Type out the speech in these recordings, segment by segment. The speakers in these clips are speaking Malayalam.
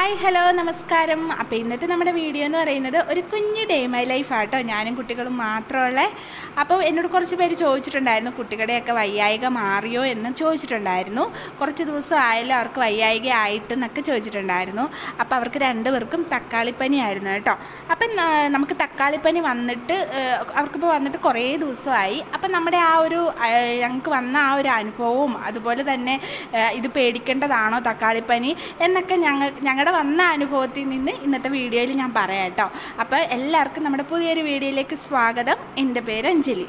ഹായ് ഹലോ നമസ്കാരം അപ്പോൾ ഇന്നത്തെ നമ്മുടെ വീഡിയോ എന്ന് പറയുന്നത് ഒരു കുഞ്ഞ് ഡേ മൈ ലൈഫ് ആട്ടോ ഞാനും കുട്ടികളും മാത്രമുള്ള അപ്പോൾ എന്നോട് കുറച്ച് പേര് ചോദിച്ചിട്ടുണ്ടായിരുന്നു കുട്ടികളുടെയൊക്കെ വയ്യായിക മാറിയോ എന്ന് ചോദിച്ചിട്ടുണ്ടായിരുന്നു കുറച്ച് ദിവസം ആയാലും അവർക്ക് വയ്യായിക ആയിട്ടെന്നൊക്കെ ചോദിച്ചിട്ടുണ്ടായിരുന്നു അപ്പോൾ അവർക്ക് രണ്ടുപേർക്കും തക്കാളിപ്പനി ആയിരുന്നു കേട്ടോ അപ്പം ന- നമുക്ക് തക്കാളിപ്പനി വന്നിട്ട് ഏഹ്, അവർക്കിപ്പോൾ വന്നിട്ട് കുറേ ദിവസമായി അപ്പം നമ്മുടെ ആ ഒരു ഏഹ്, ഞങ്ങൾക്ക് വന്ന ആ ഒരു അനുഭവവും അതുപോലെ തന്നെ ഏഹ്, ഇത് പേടിക്കേണ്ടതാണോ തക്കാളിപ്പനി എന്നൊക്കെ ഞങ്ങൾ ഞങ്ങളുടെ വന്ന അനുഭവത്തിൽ നിന്ന് ഇന്നത്തെ വീഡിയോയിൽ ഞാൻ പറയാം കേട്ടോ അപ്പോൾ എല്ലാവർക്കും നമ്മുടെ പുതിയൊരു വീഡിയോയിലേക്ക് സ്വാഗതം എൻ്റെ പേര് അഞ്ജലി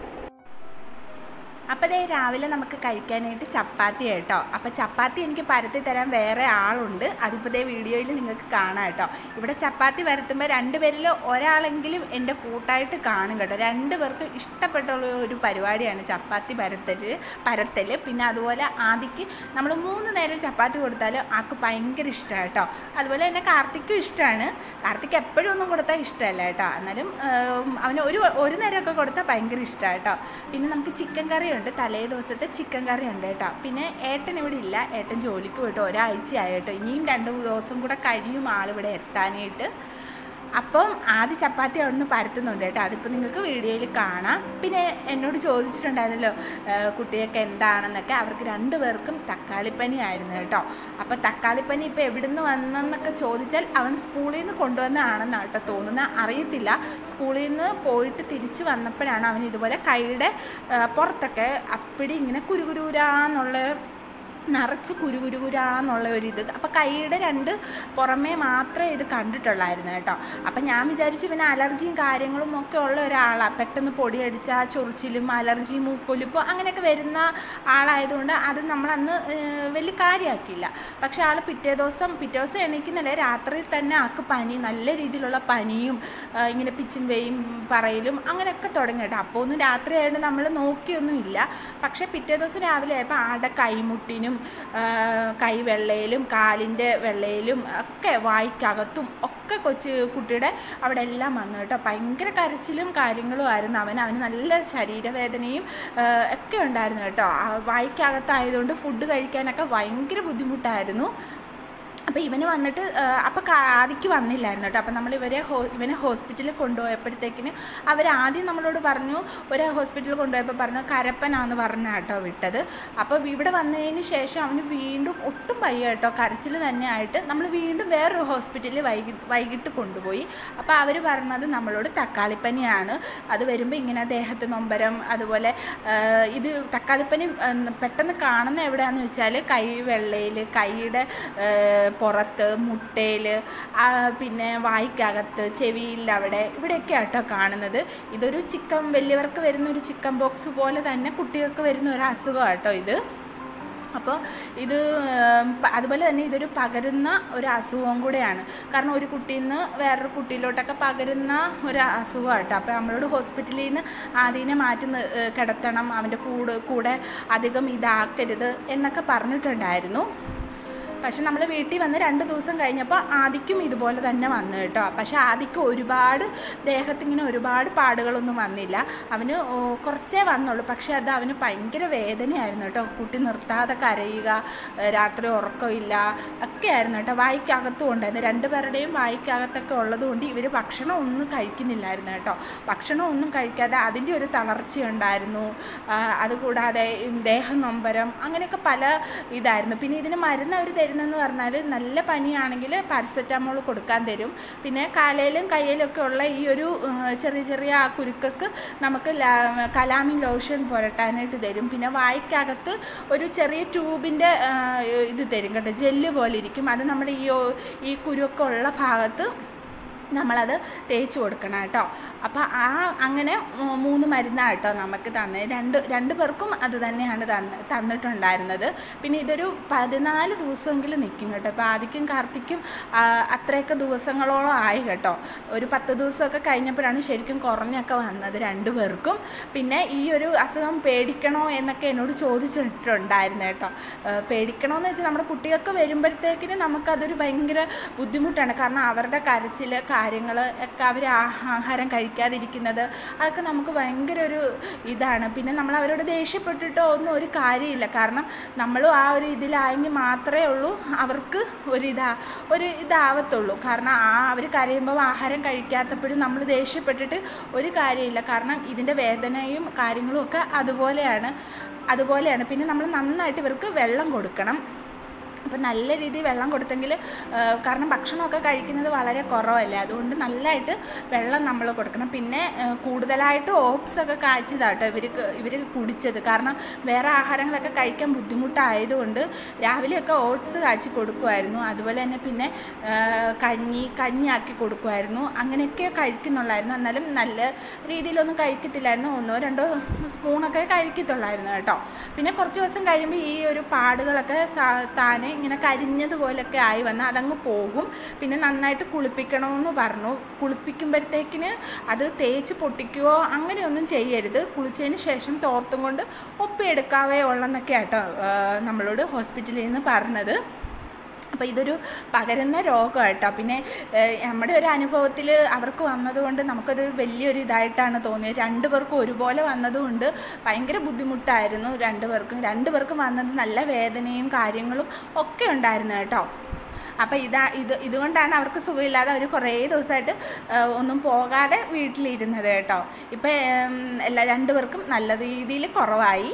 അപ്പോൾ ദേ രാവിലെ നമുക്ക് കഴിക്കാനായിട്ട് ചപ്പാത്തി കേട്ടോ അപ്പോൾ ചപ്പാത്തി എനിക്ക് പരത്തി തരാൻ വേറെ ആളുണ്ട് അതിപ്പോൾ ദേ വീഡിയോയിൽ നിങ്ങൾക്ക് കാണാം കേട്ടോ ഇവിടെ ചപ്പാത്തി പരത്തുമ്പോൾ രണ്ടുപേരിൽ ഒരാളെങ്കിലും എൻ്റെ കൂട്ടായിട്ട് കാണും കേട്ടോ രണ്ട് പേർക്ക് ഇഷ്ടപ്പെട്ടുള്ള ഒരു പരിപാടിയാണ് ചപ്പാത്തി പരത്തൽ പരത്തൽ പിന്നെ അതുപോലെ ആദിക്ക് നമ്മൾ മൂന്ന് നേരം ചപ്പാത്തി കൊടുത്താലും ആൾക്ക് ഭയങ്കര ഇഷ്ടമാണ് കേട്ടോ അതുപോലെ തന്നെ കാർത്തിക്കും ഇഷ്ടമാണ് കാർത്തിക് എപ്പോഴും ഒന്നും കൊടുത്താൽ ഇഷ്ടമല്ല കേട്ടോ എന്നാലും ഉം, അവന് ഒരു ഒരു നേരമൊക്കെ കൊടുത്താൽ ഭയങ്കര ഇഷ്ടമാണ് കേട്ടോ പിന്നെ നമുക്ക് ചിക്കൻ കറി ഉണ്ട് തലേ ദിവസത്തെ ചിക്കൻ കറി ഉണ്ട് കേട്ടോ പിന്നെ ഏട്ടൻ ഇവിടെ ഇല്ല ഏട്ടൻ ജോലിക്ക് പോയിട്ട് ഒരാഴ്ചയായി കേട്ടോ ഇനിയും രണ്ട് ദിവസം കൂടെ കഴിയും ആളിവിടെ എത്താനായിട്ട് അപ്പം ആദ്യ ചപ്പാത്തി അവിടുന്ന് പരത്തുന്നുണ്ട് കേട്ടോ അതിപ്പോൾ നിങ്ങൾക്ക് വീഡിയോയിൽ കാണാം പിന്നെ എന്നോട് ചോദിച്ചിട്ടുണ്ടായിരുന്നല്ലോ ഏഹ് കുട്ടിയൊക്കെ എന്താണെന്നൊക്കെ അവർക്ക് രണ്ടുപേർക്കും തക്കാളിപ്പനി ആയിരുന്നു കേട്ടോ അപ്പോൾ തക്കാളിപ്പനി ഇപ്പോൾ എവിടുന്ന് വന്നെന്നൊക്കെ ചോദിച്ചാൽ അവൻ സ്കൂളിൽ നിന്ന് കൊണ്ടുവന്നതാണെന്നാണ് കേട്ടോ തോന്നുന്നത് അറിയത്തില്ല സ്കൂളിൽ നിന്ന് പോയിട്ട് തിരിച്ച് വന്നപ്പോഴാണ് അവൻ ഇതുപോലെ കൈയുടെ ഏഹ് പുറത്തൊക്കെ അപ്പിടി ഇങ്ങനെ കുരുകുരൂരാന്നുള്ള നിറച്ച് കുരുകുരുകുരാന്നുള്ള ഒരു ഇത് അപ്പോൾ കൈയുടെ രണ്ട് പുറമേ മാത്രമേ ഇത് കണ്ടിട്ടുള്ളായിരുന്നു കേട്ടോ അപ്പം ഞാൻ വിചാരിച്ചു പിന്നെ അലർജിയും കാര്യങ്ങളും ഒക്കെ ഉള്ള ഒരാളാണ് പെട്ടെന്ന് പൊടിയടിച്ചാൽ ചൊറിച്ചിലും അലർജിയും മൂക്കൊലിപ്പോ അങ്ങനെയൊക്കെ വരുന്ന ആളായതുകൊണ്ട് അത് നമ്മളന്ന് ഏഹ്, വലിയ കാര്യമാക്കിയില്ല പക്ഷേ ആൾ പിറ്റേ ദിവസം പിറ്റേ ദിവസം എണീക്കുന്നില്ല രാത്രിയിൽ തന്നെ ആൾക്ക് പനി നല്ല രീതിയിലുള്ള പനിയും ഏഹ്, ഇങ്ങനെ പിച്ചും വെയും പറയലും അങ്ങനെയൊക്കെ തുടങ്ങി കേട്ടോ അപ്പോൾ ഒന്നും രാത്രി ആയതുകൊണ്ട് നമ്മൾ നോക്കിയൊന്നുമില്ല പക്ഷേ പിറ്റേ ദിവസം രാവിലെ ആയപ്പോൾ ആടെ കൈമുട്ടിനും ആ, കൈ വെള്ളയിലും കാലിൻ്റെ വെള്ളയിലും ഒക്കെ വായ്ക്കകത്തും ഒക്കെ കൊച്ചു കുട്ടിയുടെ അവിടെ എല്ലാം വന്നു കേട്ടോ ഭയങ്കര കരച്ചിലും കാര്യങ്ങളും ആയിരുന്നു അവന് അവന് നല്ല ശരീരവേദനയും ആ, ഒക്കെ ഉണ്ടായിരുന്നു കേട്ടോ ആ വായ്ക്കകത്തായതുകൊണ്ട് ഫുഡ് കഴിക്കാനൊക്കെ ഭയങ്കര ബുദ്ധിമുട്ടായിരുന്നു അപ്പോൾ ഇവന് വന്നിട്ട് അപ്പോൾ ആദിക്ക് വന്നില്ലായിരുന്നു കേട്ടോ അപ്പോൾ നമ്മൾ ഇവരെ ഹോ ഇവനെ ഹോസ്പിറ്റലിൽ കൊണ്ടുപോയപ്പോഴത്തേക്കിന് അവർ ആദ്യം നമ്മളോട് പറഞ്ഞു ഒരു ഹോസ്പിറ്റലിൽ കൊണ്ടുപോയപ്പോൾ പറഞ്ഞു കരപ്പനാന്ന് പറഞ്ഞ കേട്ടോ വിട്ടത് അപ്പോൾ ഇവിടെ വന്നതിന് ശേഷം അവന് വീണ്ടും ഒട്ടും വയ്യ കേട്ടോ കരച്ചിൽ തന്നെ ആയിട്ട് നമ്മൾ വീണ്ടും വേറൊരു ഹോസ്പിറ്റലിൽ വൈകി വൈകിട്ട് കൊണ്ടുപോയി അപ്പോൾ അവർ പറഞ്ഞത് നമ്മളോട് തക്കാളിപ്പനിയാണ് അത് വരുമ്പോൾ ഇങ്ങനെ ദേഹത്ത് നൊമ്പരം അതുപോലെ ആ, ഇത് തക്കാളിപ്പനി ഉം, പെട്ടെന്ന് കാണുന്ന എവിടെയാണെന്ന് വെച്ചാൽ കൈ വെള്ളയിൽ കൈയുടെ ആ, പുറത്ത് മുട്ടയിൽ പിന്നെ വായ്ക്കകത്ത് ചെവിയിൽ അവിടെ ഇവിടെയൊക്കെ ആട്ടോ കാണുന്നത് ഇതൊരു ചിക്കൻ വലിയവർക്ക് വരുന്ന ഒരു ചിക്കൻ ബോക്സ് പോലെ തന്നെ കുട്ടികൾക്ക് വരുന്ന ഒരു അസുഖം കേട്ടോ ഇത് അപ്പോൾ ഇത് ഉം, പ- അതുപോലെ തന്നെ ഇതൊരു പകരുന്ന ഒരു അസുഖവും കൂടെയാണ് കാരണം ഒരു കുട്ടിയിൽ നിന്ന് വേറൊരു കുട്ടിയിലോട്ടൊക്കെ പകരുന്ന ഒരു അസുഖം കേട്ടോ അപ്പോൾ നമ്മളോട് ഹോസ്പിറ്റലിൽ നിന്ന് ആദ്യനെ മാറ്റി നി- ഏഹ് കിടത്തണം അവൻ്റെ കൂടെ കൂടെ അധികം ഇതാക്കരുത് എന്നൊക്കെ പറഞ്ഞിട്ടുണ്ടായിരുന്നു പക്ഷെ നമ്മൾ വീട്ടിൽ വന്ന് രണ്ട് ദിവസം കഴിഞ്ഞപ്പോൾ ആദിക്കും ഇതുപോലെ തന്നെ വന്നു കേട്ടോ പക്ഷെ ആദിക്ക് ഒരുപാട് ദേഹത്തിങ്ങനെ ഒരുപാട് പാടുകളൊന്നും വന്നില്ല അവന് ഓ, കുറച്ചേ വന്നുള്ളൂ പക്ഷെ അത് അവന് ഭയങ്കര വേദനയായിരുന്നു കേട്ടോ കുട്ടി നിർത്താതെ കരയുക ഏഹ് രാത്രി ഉറക്കമില്ല ഒക്കെ ആയിരുന്നു കേട്ടോ വായിക്കകത്തും ഉണ്ടായിരുന്നു രണ്ടുപേരുടെയും വായിക്കകത്തൊക്കെ ഉള്ളതുകൊണ്ട് ഇവർ ഭക്ഷണം ഒന്നും കഴിക്കുന്നില്ലായിരുന്നു കേട്ടോ ഭക്ഷണം ഒന്നും കഴിക്കാതെ അതിൻ്റെ ഒരു തളർച്ചയുണ്ടായിരുന്നു ആ, അതുകൂടാതെ ഉം, ദേഹം നൊമ്പരം അങ്ങനെയൊക്കെ പല ഇതായിരുന്നു പിന്നെ ഇതിന് മരുന്ന് അവർ തരുന്നതെന്ന് പറഞ്ഞാൽ നല്ല പനിയാണെങ്കിൽ പാരസെറ്റാമോൾ കൊടുക്കാൻ തരും പിന്നെ കാലയിലും കയ്യിലും ഒക്കെ ഉള്ള ഈ ഒരു ഉം, ചെറിയ ചെറിയ ആ കുരുക്കൾക്ക് നമുക്ക് ലാ- കലാമി ലോഷൻ പുരട്ടാനായിട്ട് തരും പിന്നെ വായ്ക്കകത്ത് ഒരു ചെറിയ ട്യൂബിൻ്റെ ഇത് തരും കേട്ടോ ജെല്ല് പോലെ ഇരിക്കും അത് നമ്മൾ ഈ ഒ- ഈ കുരുവൊക്കെ ഉള്ള ഭാഗത്ത് നമ്മളത് തേച്ച് കൊടുക്കണം കേട്ടോ അപ്പോൾ ആ അങ്ങനെ മൂ- മൂന്ന് മരുന്നാണ് കേട്ടോ നമുക്ക് തന്നെ രണ്ട് രണ്ട് പേർക്കും അത് തന്നെയാണ് തന്ന് തന്നിട്ടുണ്ടായിരുന്നത് പിന്നെ ഇതൊരു പതിനാല് ദിവസമെങ്കിലും നിൽക്കും കേട്ടോ ഇപ്പോൾ ആദിക്കും കാർത്തിക്കും ആ, അത്രയൊക്കെ ദിവസങ്ങളോളം ആയി കേട്ടോ ഒരു പത്ത് ദിവസമൊക്കെ കഴിഞ്ഞപ്പോഴാണ് ശരിക്കും കുറഞ്ഞൊക്കെ വന്നത് രണ്ട് പേർക്കും പിന്നെ ഈ ഒരു അസുഖം പേടിക്കണോ എന്നൊക്കെ എന്നോട് ചോദിച്ചിട്ടുണ്ടായിരുന്നു കേട്ടോ ആ, പേടിക്കണമെന്ന് വെച്ചാൽ നമ്മുടെ കുട്ടികൾക്ക് വരുമ്പോഴത്തേക്കിന് നമുക്കതൊരു ഭയങ്കര ബുദ്ധിമുട്ടാണ് കാരണം അവരുടെ കരച്ചിൽ കാര്യങ്ങൾ ഒക്കെ അവർ ആഹാരം കഴിക്കാതിരിക്കുന്നത് അതൊക്കെ നമുക്ക് ഭയങ്കര ഒരു ഇതാണ് പിന്നെ നമ്മൾ അവരോട് ദേഷ്യപ്പെട്ടിട്ടോ ഒന്നും ഒരു കാര്യമില്ല കാരണം നമ്മളും ആ ഒരു ഇതിലായെങ്കിൽ മാത്രമേ ഉള്ളൂ അവർക്ക് ഒരു ഇതാ ഒരു ഇതാവത്തുള്ളൂ കാരണം ആ അവർ കരയുമ്പോൾ ആഹാരം കഴിക്കാത്തപ്പോഴും നമ്മൾ ദേഷ്യപ്പെട്ടിട്ട് ഒരു കാര്യമില്ല കാരണം ഇതിൻ്റെ വേദനയും കാര്യങ്ങളും ഒക്കെ അതുപോലെയാണ് അതുപോലെയാണ് പിന്നെ നമ്മൾ നന്നായിട്ട് ഇവർക്ക് വെള്ളം കൊടുക്കണം അപ്പം നല്ല രീതിയിൽ വെള്ളം കൊടുത്തെങ്കിൽ ആ, കാരണം ഭക്ഷണമൊക്കെ കഴിക്കുന്നത് വളരെ കുറവല്ലേ അതുകൊണ്ട് നല്ലതായിട്ട് വെള്ളം നമ്മൾ കൊടുക്കണം പിന്നെ ആ, കൂടുതലായിട്ട് ഓട്സ് ഒക്കെ കാച്ചിയതാട്ടോ ഇവർക്ക് ഇവർ കുടിച്ചത് കാരണം വേറെ ആഹാരങ്ങളൊക്കെ കഴിക്കാൻ ബുദ്ധിമുട്ടായതുകൊണ്ട് രാവിലെയൊക്കെ ഓട്സ് കാച്ചി കൊടുക്കുമായിരുന്നു അതുപോലെ തന്നെ പിന്നെ ആ, കഞ്ഞി കഞ്ഞിയാക്കി കൊടുക്കുമായിരുന്നു അങ്ങനെയൊക്കെ കഴിക്കുന്നുള്ളായിരുന്നു എന്നാലും നല്ല രീതിയിലൊന്നും കഴിക്കത്തില്ലായിരുന്നു ഒന്നോ രണ്ടോ സ്പൂണൊക്കെ കഴിക്കത്തുള്ളായിരുന്നു കേട്ടോ പിന്നെ കുറച്ച് ദിവസം കഴിയുമ്പോൾ ഈ ഒരു പാടുകളൊക്കെ സാ- താനെ ഇങ്ങനെ കരിഞ്ഞതുപോലൊക്കെ ആയി വന്നാൽ അതങ്ങ് പോകും പിന്നെ നന്നായിട്ട് കുളിപ്പിക്കണമെന്ന് പറഞ്ഞു കുളിപ്പിക്കുമ്പോഴത്തേക്കിന് അത് തേച്ച് പൊട്ടിക്കുകയോ അങ്ങനെയൊന്നും ചെയ്യരുത് കുളിച്ചതിന് ശേഷം തോർത്തും കൊണ്ട് ഒപ്പിയെടുക്കാവേ ഉള്ളെന്നൊക്കെ ആട്ടോ ആ, നമ്മളോട് ഹോസ്പിറ്റലിൽ നിന്ന് പറഞ്ഞത് അപ്പോൾ ഇതൊരു പകരുന്ന രോഗം കേട്ടോ പിന്നെ ഏഹ്, നമ്മുടെ ഒരു അനുഭവത്തിൽ അവർക്ക് വന്നതുകൊണ്ട് നമുക്കൊരു വലിയൊരു ഇതായിട്ടാണ് തോന്നിയത് രണ്ടു പേർക്കും ഒരുപോലെ വന്നതുകൊണ്ട് ഭയങ്കര ബുദ്ധിമുട്ടായിരുന്നു രണ്ടു പേർക്കും രണ്ടു പേർക്കും വന്നത് നല്ല വേദനയും കാര്യങ്ങളും ഒക്കെ ഉണ്ടായിരുന്നു കേട്ടോ അപ്പോൾ ഇതാ ഇത് ഇതുകൊണ്ടാണ് അവർക്ക് സുഖമില്ലാതെ അവർ കുറേ ദിവസമായിട്ട് ഏഹ്, ഒന്നും പോകാതെ വീട്ടിലിരുന്നത് കേട്ടോ ഇപ്പം എല്ലാ രണ്ടു പേർക്കും നല്ല രീതിയിൽ കുറവായി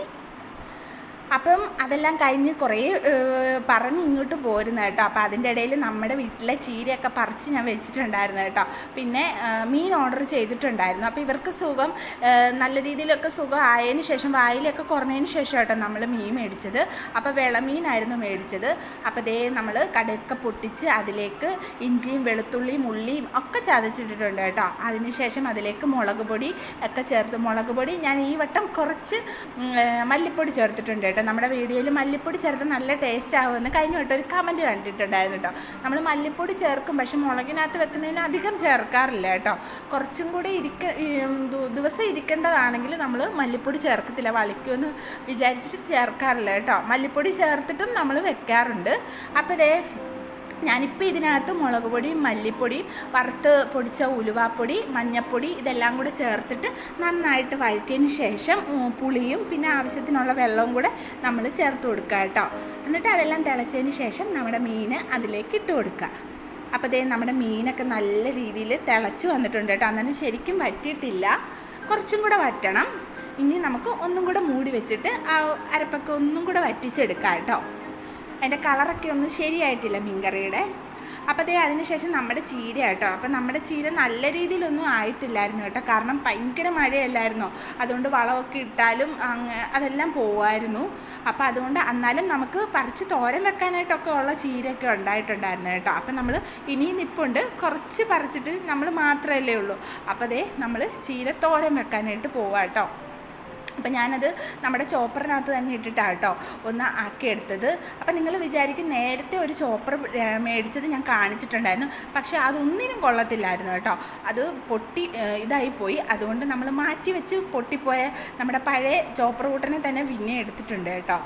അപ്പം അതെല്ലാം കഴിഞ്ഞ് കുറേ ഏഹ്, പറഞ്ഞ് ഇങ്ങോട്ട് പോരുന്നു കേട്ടോ അപ്പം അതിൻ്റെ ഇടയിൽ നമ്മുടെ വീട്ടിലെ ചീരയൊക്കെ പറിച്ച് ഞാൻ വെച്ചിട്ടുണ്ടായിരുന്നു കേട്ടോ പിന്നെ ഏഹ്, മീൻ ഓർഡർ ചെയ്തിട്ടുണ്ടായിരുന്നു അപ്പോൾ ഇവർക്ക് സുഖം ഏഹ്, നല്ല രീതിയിലൊക്കെ സുഖം ആയതിന് ശേഷം വായിലൊക്കെ കുറഞ്ഞതിന് ശേഷം കേട്ടോ നമ്മൾ മീൻ മേടിച്ചത് അപ്പോൾ വിളമീനായിരുന്നു മേടിച്ചത് അപ്പോൾ ദേ നമ്മൾ കടുക്ക പൊട്ടിച്ച് അതിലേക്ക് ഇഞ്ചിയും വെളുത്തുള്ളിയും ഉള്ളിയും ഒക്കെ ചതച്ചിട്ടിട്ടുണ്ട് കേട്ടോ അതിന് ശേഷം അതിലേക്ക് മുളക് പൊടി ഒക്കെ ചേർത്ത് മുളക് പൊടി ഞാൻ ഈ വട്ടം കുറച്ച് ഉം, ഏഹ്, മല്ലിപ്പൊടി ചേർത്തിട്ടുണ്ട് കേട്ടോ നമ്മുടെ വീഡിയോയിൽ മല്ലിപ്പൊടി ചേർത്ത് നല്ല ടേസ്റ്റ് ആകുമെന്ന് കഴിഞ്ഞ വട്ടം ഒരു കമൻറ്റ് കണ്ടിട്ടുണ്ടായിരുന്നു കേട്ടോ നമ്മൾ മല്ലിപ്പൊടി ചേർക്കും പക്ഷെ മുളകിനകത്ത് വെക്കുന്നതിന് അധികം ചേർക്കാറില്ല കേട്ടോ കുറച്ചും കൂടി ഇരിക്ക ഈ, ഉം, ദു- ദിവസം ഇരിക്കേണ്ടതാണെങ്കിൽ നമ്മൾ മല്ലിപ്പൊടി ചേർക്കത്തില്ല വളിക്കുമെന്ന് വിചാരിച്ചിട്ട് ചേർക്കാറില്ല കേട്ടോ മല്ലിപ്പൊടി ചേർത്തിട്ടും നമ്മൾ വെക്കാറുണ്ട് അപ്പോൾ ഇതേ ഞാനിപ്പോൾ ഇതിനകത്ത് മുളക് പൊടിയും മല്ലിപ്പൊടിയും വറുത്ത് പൊടിച്ച ഉലുവാപ്പൊടി മഞ്ഞൾപ്പൊടി ഇതെല്ലാം കൂടെ ചേർത്തിട്ട് നന്നായിട്ട് വഴറ്റിയതിന് ശേഷം ഉം, പുളിയും പിന്നെ ആവശ്യത്തിനുള്ള വെള്ളവും കൂടെ നമ്മൾ ചേർത്ത് കൊടുക്കുക കേട്ടോ എന്നിട്ട് അതെല്ലാം തിളച്ചതിന് ശേഷം നമ്മുടെ മീൻ അതിലേക്ക് ഇട്ട് കൊടുക്കുക അപ്പോൾ ദേ നമ്മുടെ മീനൊക്കെ നല്ല രീതിയിൽ തിളച്ച് വന്നിട്ടുണ്ട് കേട്ടോ അന്നേരം ശരിക്കും വറ്റിയിട്ടില്ല കുറച്ചും കൂടെ വറ്റണം ഇനി നമുക്ക് ഒന്നും കൂടെ മൂടി വെച്ചിട്ട് ആ അരപ്പൊക്കെ ഒന്നും കൂടെ വറ്റിച്ചെടുക്കാം കേട്ടോ അതിൻ്റെ കളറൊക്കെ ഒന്നും ശരിയായിട്ടില്ല മീൻകറിയുടെ അപ്പോൾ അതേ അതിനുശേഷം നമ്മുടെ ചീര കേട്ടോ അപ്പോൾ നമ്മുടെ ചീര നല്ല രീതിയിലൊന്നും ആയിട്ടില്ലായിരുന്നു കേട്ടോ കാരണം ഭയങ്കര മഴയല്ലായിരുന്നോ അതുകൊണ്ട് വളമൊക്കെ ഇട്ടാലും അങ്ങ് അതെല്ലാം പോവായിരുന്നു അപ്പോൾ അതുകൊണ്ട് എന്നാലും നമുക്ക് പറിച്ച് തോരൻ വെക്കാനായിട്ടൊക്കെ ഉള്ള ചീരയൊക്കെ ഉണ്ടായിട്ടുണ്ടായിരുന്നു കേട്ടോ അപ്പോൾ നമ്മൾ ഇനിയും നിപ്പുണ്ട് കുറച്ച് പറിച്ചിട്ട് നമ്മൾ മാത്രമല്ലേ ഉള്ളൂ അപ്പോൾ അതേ നമ്മൾ ചീര തോരൻ വെക്കാനായിട്ട് പോവാം കേട്ടോ അപ്പം ഞാനത് നമ്മുടെ ചോപ്പറിനകത്ത് തന്നെ ഇട്ടിട്ടാണ് കേട്ടോ ഒന്ന് ആക്കിയെടുത്തത് അപ്പം നിങ്ങൾ വിചാരിക്കും നേരത്തെ ഒരു ചോപ്പർ ഏഹ്, മേടിച്ചത് ഞാൻ കാണിച്ചിട്ടുണ്ടായിരുന്നു പക്ഷേ അതൊന്നിനും കൊള്ളത്തില്ലായിരുന്നു കേട്ടോ അത് പൊട്ടി ഏഹ്, ഇതായിപ്പോയി അതുകൊണ്ട് നമ്മൾ മാറ്റി വെച്ച് പൊട്ടിപ്പോയ നമ്മുടെ പഴയ ചോപ്പർ കൂട്ടനെ തന്നെ പിന്നെ എടുത്തിട്ടുണ്ട് കേട്ടോ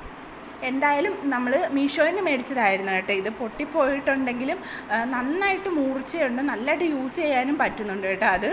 എന്തായാലും നമ്മൾ മീഷോയിൽ നിന്ന് മേടിച്ചതായിരുന്നു കേട്ടോ ഇത് പൊട്ടിപ്പോയിട്ടുണ്ടെങ്കിലും ഏഹ്, നന്നായിട്ട് മൂർച്ചയുണ്ട് നല്ലതായിട്ട് യൂസ് ചെയ്യാനും പറ്റുന്നുണ്ട് കേട്ടോ അത്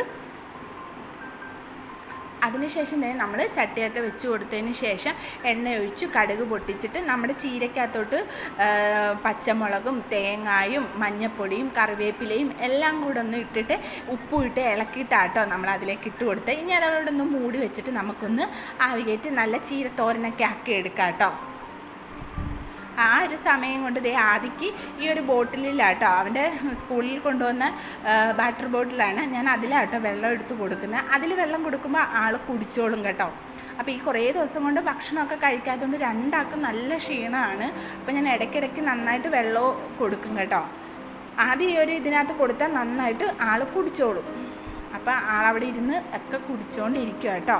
അതിനുശേഷം തന്നെ നമ്മൾ ചട്ടിയൊക്കെ വെച്ച് കൊടുത്തതിന് ശേഷം എണ്ണ ഒഴിച്ച് കടുക് പൊട്ടിച്ചിട്ട് നമ്മുടെ ചീരക്കകത്തോട്ട് ആ, പച്ചമുളകും തേങ്ങായും മഞ്ഞപ്പൊടിയും കറിവേപ്പിലയും എല്ലാം കൂടെ ഒന്ന് ഇട്ടിട്ട് ഉപ്പും ഇട്ട് ഇളക്കിയിട്ടാട്ടോ നമ്മൾ അതിലേക്ക് ഇട്ട് കൊടുത്ത് ഇനി അതവിടെ ഒന്ന് മൂടി വെച്ചിട്ട് നമുക്കൊന്ന് ആവികേറ്റ് നല്ല ചീരത്തോരനൊക്കെ ആക്കി എടുക്കാം കേട്ടോ ആ ഒരു സമയം കൊണ്ട് ദേ ആദിക്ക് ഈ ഒരു ബോട്ടിലിലാട്ടോ അവൻ്റെ സ്കൂളിൽ കൊണ്ടുവന്ന ബാറ്റർ ബോട്ടിലാണ് ഞാൻ അതിലാട്ടോ വെള്ളം എടുത്ത് കൊടുക്കുന്നത് അതിൽ വെള്ളം കൊടുക്കുമ്പോൾ ആൾ കുടിച്ചോളും കേട്ടോ അപ്പോൾ ഈ കുറേ ദിവസം കൊണ്ട് ഭക്ഷണമൊക്കെ കഴിക്കാത്തതുകൊണ്ട് രണ്ടാൾക്കും നല്ല ക്ഷീണമാണ് അപ്പോൾ ഞാൻ ഇടയ്ക്കിടയ്ക്ക് നന്നായിട്ട് വെള്ളവും കൊടുക്കും കേട്ടോ ആദ്യം ഈ ഒരു ഇതിനകത്ത് കൊടുത്താൽ നന്നായിട്ട് ആൾ കുടിച്ചോളും അപ്പോൾ ആളവിടെ ഇരുന്ന് ഒക്കെ കുടിച്ചുകൊണ്ടിരിക്കുക കേട്ടോ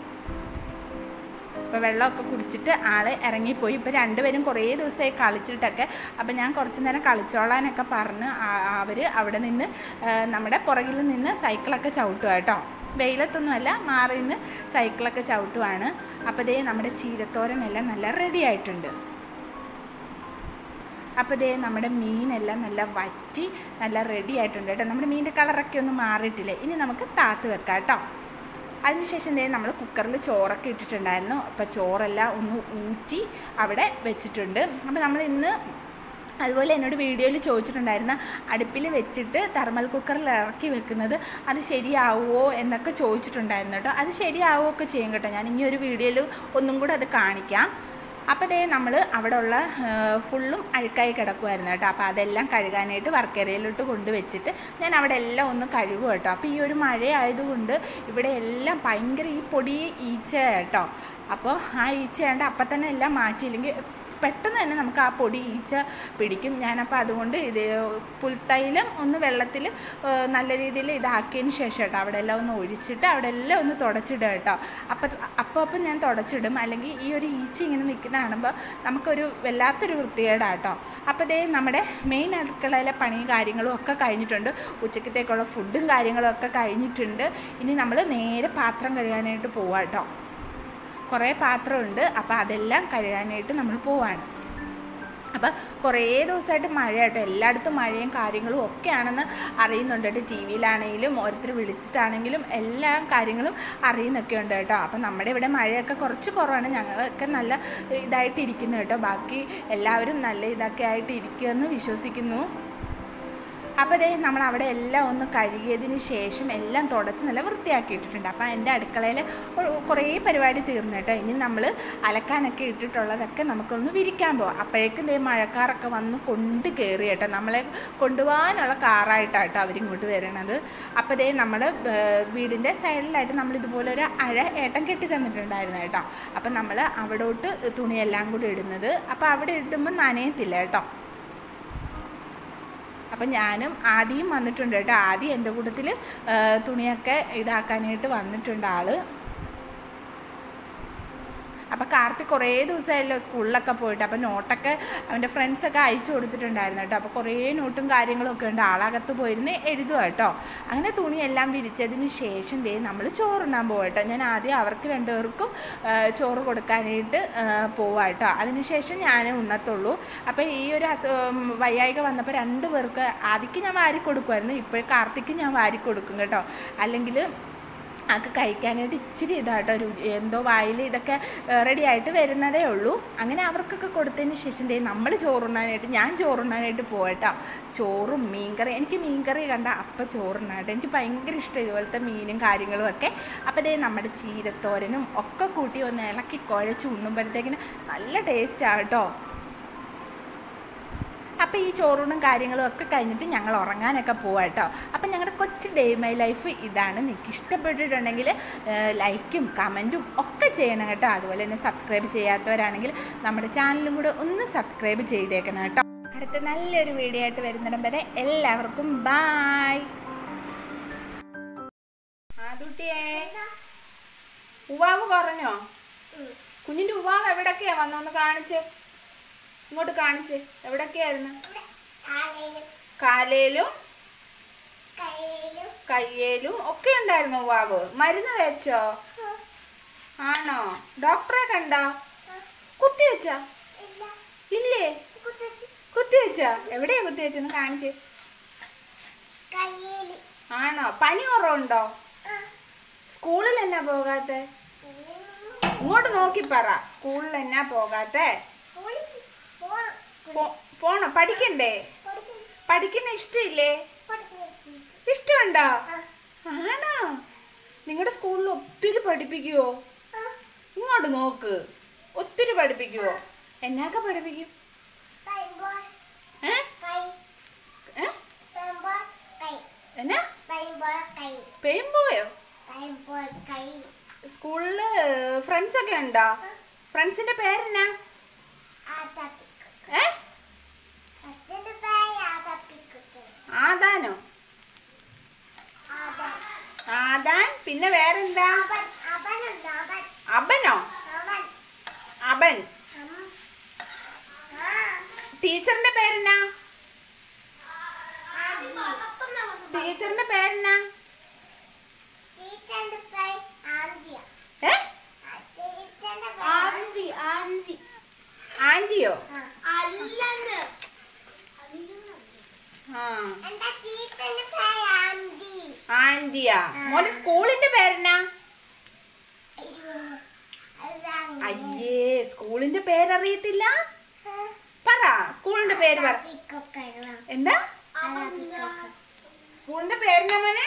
അപ്പോൾ വെള്ളമൊക്കെ കുടിച്ചിട്ട് ആൾ ഇറങ്ങിപ്പോയി ഇപ്പോൾ രണ്ടുപേരും കുറേ ദിവസമായി കളിച്ചിട്ടൊക്കെ അപ്പോൾ ഞാൻ കുറച്ച് നേരം കളിച്ചോളാനൊക്കെ പറഞ്ഞ് അവർ അവിടെ നിന്ന് ആ, നമ്മുടെ പുറകിൽ നിന്ന് സൈക്കിളൊക്കെ ചവിട്ടുക കേട്ടോ വെയിലത്തൊന്നുമല്ല മാറി നിന്ന് സൈക്കിളൊക്കെ ചവിട്ടുവാണ് അപ്പോൾ ദേ നമ്മുടെ ചീരത്തോരനെല്ലാം നല്ല റെഡി ആയിട്ടുണ്ട് അപ്പോൾ ഇതേ നമ്മുടെ മീനെല്ലാം നല്ല വറ്റി നല്ല റെഡി ആയിട്ടുണ്ട് കേട്ടോ നമ്മുടെ മീനിൻ്റെ കളറൊക്കെ ഒന്നും മാറിയിട്ടില്ലേ ഇനി നമുക്ക് താത്ത് വെക്കാം കേട്ടോ അതിനുശേഷം ദേ നമ്മൾ കുക്കറിൽ ചോറൊക്കെ ഇട്ടിട്ടുണ്ടായിരുന്നു അപ്പോൾ ചോറെല്ലാം ഒന്ന് ഊറ്റി അവിടെ വെച്ചിട്ടുണ്ട് അപ്പോൾ നമ്മൾ ഇന്ന് അതുപോലെ എന്നോട് വീഡിയോയിൽ ചോദിച്ചിട്ടുണ്ടായിരുന്നു അടുപ്പിൽ വെച്ചിട്ട് തെർമൽ കുക്കറിൽ ഇറക്കി വെക്കുന്നത് അത് ശരിയാവുമോ എന്നൊക്കെ ചോദിച്ചിട്ടുണ്ടായിരുന്നു കേട്ടോ അത് ശരിയാവുമോ ഒക്കെ ചെയ്യും കേട്ടോ ഞാൻ ഇനി ഒരു വീഡിയോയിൽ ഒന്നും കൂടെ അത് കാണിക്കാം അപ്പോൾ ദേ നമ്മൾ അവിടെ ഉള്ള ഫുള്ളും അഴുക്കായി കിടക്കുമായിരുന്നു കേട്ടോ അപ്പോൾ അതെല്ലാം കഴുകാനായിട്ട് വർക്കേരിയയിലോട്ട് കൊണ്ടുവച്ചിട്ട് ഞാൻ അവിടെ എല്ലാം ഒന്ന് കഴുകും കേട്ടോ അപ്പോൾ ഈ ഒരു മഴ ആയതുകൊണ്ട് ഇവിടെ എല്ലാം ഭയങ്കര ഈ പൊടി ഈച്ച കേട്ടോ അപ്പോൾ ആ ഈച്ച ആയതുകൊണ്ട് അപ്പം തന്നെ എല്ലാം മാറ്റിയില്ലെങ്കിൽ പെട്ടെന്ന് തന്നെ നമുക്ക് ആ പൊടി ഈച്ച പിടിക്കും ഞാനപ്പോൾ അതുകൊണ്ട് ഇത് പുൽത്തൈലം ഒന്ന് വെള്ളത്തിൽ നല്ല രീതിയിൽ ഇതാക്കിയതിന് ശേഷം കേട്ടോ അവിടെ എല്ലാം ഒന്ന് ഒഴിച്ചിട്ട് അവിടെ എല്ലാം ഒന്ന് തുടച്ചിടുക കേട്ടോ അപ്പം അപ്പോൾ അപ്പം ഞാൻ തുടച്ചിടും അല്ലെങ്കിൽ ഈ ഒരു ഈച്ച ഇങ്ങനെ നിൽക്കുന്ന കാണുമ്പോൾ നമുക്കൊരു വല്ലാത്തൊരു വൃത്തികേടാട്ടോ അപ്പോൾ ദേ നമ്മുടെ മെയിൻ അടുക്കളയിലെ പണി കാര്യങ്ങളും ഒക്കെ കഴിഞ്ഞിട്ടുണ്ട് ഉച്ചക്കത്തേക്കുള്ള ഫുഡും കാര്യങ്ങളും ഒക്കെ കഴിഞ്ഞിട്ടുണ്ട് ഇനി നമ്മൾ നേരെ പാത്രം കഴുകാനായിട്ട് പോവാം കേട്ടോ കുറേ പാത്രമുണ്ട് അപ്പോൾ അതെല്ലാം കഴുകാനായിട്ട് നമ്മൾ പോവാണ് അപ്പോൾ കുറേ ദിവസമായിട്ട് മഴ കേട്ടോ എല്ലായിടത്തും മഴയും കാര്യങ്ങളും ഒക്കെയാണെന്ന് അറിയുന്നുണ്ട് കേട്ടോ ടി വിയിലാണെങ്കിലും ഓരോരുത്തർ വിളിച്ചിട്ടാണെങ്കിലും എല്ലാ കാര്യങ്ങളും അറിയുന്നൊക്കെ ഉണ്ട് കേട്ടോ അപ്പം നമ്മുടെ ഇവിടെ മഴയൊക്കെ കുറച്ച് കുറവാണ് ഞങ്ങളൊക്കെ നല്ല ഇതായിട്ട് ഇരിക്കുന്നു കേട്ടോ ബാക്കി എല്ലാവരും നല്ല ഇതൊക്കെ ആയിട്ട് ഇരിക്കുമെന്ന് വിശ്വസിക്കുന്നു അപ്പോൾ ദേ നമ്മൾ അവിടെ എല്ലാം ഒന്ന് കഴുകിയതിന് ശേഷം എല്ലാം തുടച്ച് നല്ല വൃത്തിയാക്കിയിട്ടിട്ടുണ്ട് അപ്പോൾ എൻ്റെ അടുക്കളയിൽ കുറേ പരിപാടി തീർന്നു കേട്ടോ ഇനി നമ്മൾ അലക്കാനൊക്കെ ഇട്ടിട്ടുള്ളതൊക്കെ നമുക്കൊന്ന് വിരിക്കാൻ പോകാം അപ്പോഴേക്കും ദേ മഴക്കാറൊക്കെ വന്ന് കൊണ്ട് കയറി കേട്ടോ നമ്മളെ കൊണ്ടുപോകാനുള്ള കാറായിട്ടാണ് കേട്ടോ അവരിങ്ങോട്ട് വരണത് അപ്പോൾ ദേ നമ്മുടെ വീടിൻ്റെ സൈഡിലായിട്ട് നമ്മൾ ഇതുപോലെ ഒരു അഴ ഏട്ടൻ കെട്ടി തന്നിട്ടുണ്ടായിരുന്നു കേട്ടോ അപ്പോൾ നമ്മൾ അവിടോട്ട് തുണിയെല്ലാം കൂടി ഇടുന്നത് അപ്പോൾ അവിടെ ഇടുമ്പോൾ നനയത്തില്ല കേട്ടോ അപ്പം ഞാനും ആദ്യം വന്നിട്ടുണ്ട് കേട്ടോ ആദ്യം എൻ്റെ കൂട്ടത്തിൽ തുണിയൊക്കെ ഇതാക്കാനായിട്ട് വന്നിട്ടുണ്ട് ആള് അപ്പോൾ കാർത്തിക് കുറേ ദിവസമായല്ലോ സ്കൂളിലൊക്കെ പോയിട്ട് അപ്പോൾ നോട്ടൊക്കെ അവൻ്റെ ഫ്രണ്ട്സൊക്കെ അയച്ചു കൊടുത്തിട്ടുണ്ടായിരുന്നു കേട്ടോ അപ്പോൾ കുറേ നോട്ടും കാര്യങ്ങളും ഒക്കെ ഉണ്ട് ആളകത്ത് പോയിരുന്ന് എഴുതുക കേട്ടോ അങ്ങനെ തുണിയെല്ലാം വിരിച്ചതിന് ശേഷം ദേ നമ്മൾ ചോറുണ്ണാൻ പോവാം കേട്ടോ ഞാൻ ആദ്യം അവർക്ക് രണ്ടുപേർക്കും ചോറ് കൊടുക്കാനായിട്ട് പോവാം കേട്ടോ അതിനുശേഷം ഞാൻ ഉണ്ണത്തുള്ളൂ അപ്പോൾ ഈ ഒരു അസു വയ്യായിക വന്നപ്പോൾ രണ്ട് പേർക്ക് ആദ്യക്ക് ഞാൻ വാരി കൊടുക്കുമായിരുന്നു ഇപ്പോൾ കാർത്തിക്ക് ഞാൻ വാരി കൊടുക്കും കേട്ടോ അല്ലെങ്കിൽ ആൾക്ക് കഴിക്കാനായിട്ട് ഇച്ചിരി ഇതാട്ടോ ഒരു എന്തോ വായിൽ ഇതൊക്കെ റെഡി ആയിട്ട് വരുന്നതേ ഉള്ളൂ അങ്ങനെ അവർക്കൊക്കെ കൊടുത്തതിന് ശേഷം ദേ നമ്മൾ ചോറുണ്ണാനായിട്ട് ഞാൻ ചോറുണ്ണാനായിട്ട് പോകട്ടോ ചോറും മീൻകറി എനിക്ക് മീൻകറി കണ്ട അപ്പം ചോറുണ്ണാട്ടോ എനിക്ക് ഭയങ്കര ഇഷ്ടം ഇതുപോലത്തെ മീനും കാര്യങ്ങളും ഒക്കെ അപ്പോൾ ദേ നമ്മുടെ ചീരത്തോരനും ഒക്കെ കൂട്ടി ഒന്ന് ഇളക്കി കുഴച്ച് ഉണ്ണുമ്പോഴത്തേക്കിന് നല്ല ടേസ്റ്റാണ് കേട്ടോ അപ്പോൾ ഈ ചോറൂണും കാര്യങ്ങളും ഒക്കെ കഴിഞ്ഞിട്ട് ഞങ്ങൾ ഉറങ്ങാനൊക്കെ പോവാം കേട്ടോ അപ്പം ഞങ്ങളുടെ കൊച്ചു ഡേ മൈ ലൈഫ് ഇതാണ് നിങ്ങൾക്ക് ഇഷ്ടപ്പെട്ടിട്ടുണ്ടെങ്കിൽ ലൈക്കും കമൻറ്റും ഒക്കെ ചെയ്യണം കേട്ടോ അതുപോലെ തന്നെ സബ്സ്ക്രൈബ് ചെയ്യാത്തവരാണെങ്കിൽ നമ്മുടെ ചാനലും കൂടെ ഒന്ന് സബ്സ്ക്രൈബ് ചെയ്തേക്കണം കേട്ടോ അടുത്ത നല്ലൊരു വീഡിയോ ആയിട്ട് വരുന്നിടം വരെ എല്ലാവർക്കും ബായ് ആദുട്ടിയേ ഉവാവ് കുറഞ്ഞോ കുഞ്ഞിൻ്റെ ഉവാവ് എവിടൊക്കെയാ വന്നൊന്ന് കാണിച്ച് ഇങ്ങോട്ട് കാണിച്ച് എവിടൊക്കെയായിരുന്നു കാലേലും കയ്യേലും ഒക്കെ ഉണ്ടായിരുന്നു ഉവാവ് മരുന്ന് വെച്ചോ ആണോ ഡോക്ടറെ കണ്ടോ കുത്തി വെച്ചോ ഇല്ലേ കുത്തി വെച്ചോ എവിടെയാ കുത്തി വെച്ചെന്ന് കാണിച്ച് ആണോ പനി കുറവുണ്ടോ സ്കൂളിൽ എന്നാ പോകാത്തെ ഇങ്ങോട്ട് നോക്കി പറ സ്കൂളിൽ എന്നാ പോകാത്തെ പോ- പോണോ പഠിക്കണ്ടേ പഠിക്കുന്ന ഇഷ്ടമില്ലേ ഇഷ്ടമുണ്ടോ ആണോ നിങ്ങളുടെ സ്കൂളിൽ ഒത്തിരി പഠിപ്പിക്കുവോ ഇങ്ങോട്ട് നോക്ക് ഒത്തിരി പഠിപ്പിക്കുവോ എന്നൊക്കെ പഠിപ്പിക്കും ഏ ഏ എന്നാ പെയിമ്പോയോ സ്കൂളില് ഫ്രണ്ട്സ് ഒക്കെ ഉണ്ടോ ഫ്രണ്ട്സിന്റെ പേരെന്നാ ഏ ആദാനോ ആദാൻ പിന്നെ വേറെന്താ അബനോ അബൻ ടീച്ചറിന്റെ പേരെന്നാ ടീച്ചറിന്റെ പേരെന്നാ ഏ ആന്റിയോ അല്ലെന്ന് പേരറിയാ മോന്റെ സ്കൂളിന്റെ പേരെന്നാ അയ്യേ സ്കൂളിന്റെ പേരറിയത്തില്ല പറ സ്കൂളിന്റെ പേര് പറ എന്താ സ്കൂളിന്റെ പേരെന്നാ മോനെ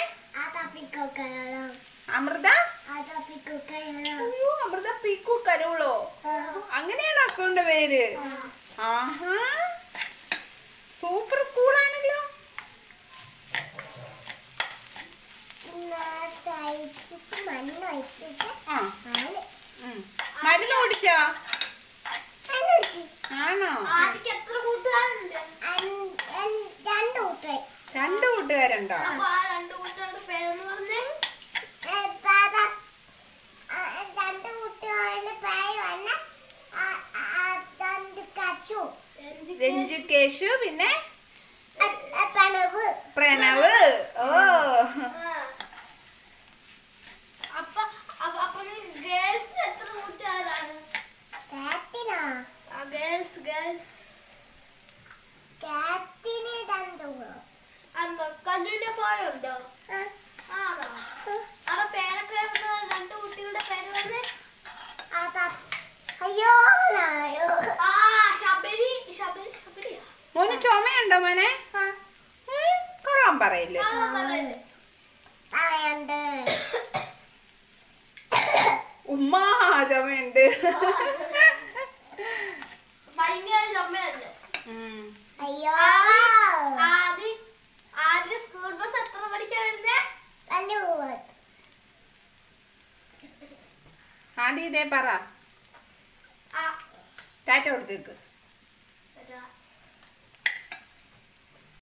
അമൃത അയ്യോ അമൃത പീക്കു കരോളോ അങ്ങനെയാണോ സ്കൂളിന്റെ പേര് ആഹാ സൂപ്പർ സ്കൂളാണല്ലോ ആ ഉം. മരുന്ന് കുടിച്ചോ ആണോ ആദ്യക്ക് എത്ര കൂട്ടുകാരുണ്ട് രണ്ട് കൂട്ടുകാരുണ്ടോ അപ്പൊ ആ രണ്ട് കൂട്ടുകാരുടെ പേരെന്ന് പറഞ്ഞേ രണ്ട് കുട്ടികളുടെ പേര് വന്ന രണ്ട് കച്ചു രഞ്ജു കേശു പിന്നെ പണവ് പ്രണവ് ഓ അപ്പൊ അപ്പൊ അപ്പൊ ഗേൾസിന് എത്ര കൂട്ടുകാരാണ് കാറ്റിനോ ആ ഗേൾസ് ഗേൾസ് കാറ്റിന് രണ്ടു അന്തോ കല്ലുവിന്റെ പോയുണ്ടോ ആണോ അവിടെ പേരൊക്കെ വരുന്ന രണ്ട് കുട്ടികളുടെ പേര് പറഞ്ഞേ അയ്യോ നായോ ആ ശബരി ശബരി ശബരിയാ മോന് ചുമയുണ്ടോ മോനെ ഉം, കൊള്ളാൻ പറയില്ലേ കള്ളം പറയല്ലേ പറയുണ്ട് ഉമ്മാ ചുമയുണ്ട് ഭയങ്കര ചമ്മയല്ലേ ഉം. അയ്യോ ആദ്യം ആദ്യം സ്കൂൾ ബസ് എത്ര പഠിക്കാറുണ്ട് അല്ലോ ആദ്യം ഇതേ പറ ആ ടാറ്റ കൊടുത്തേക്ക്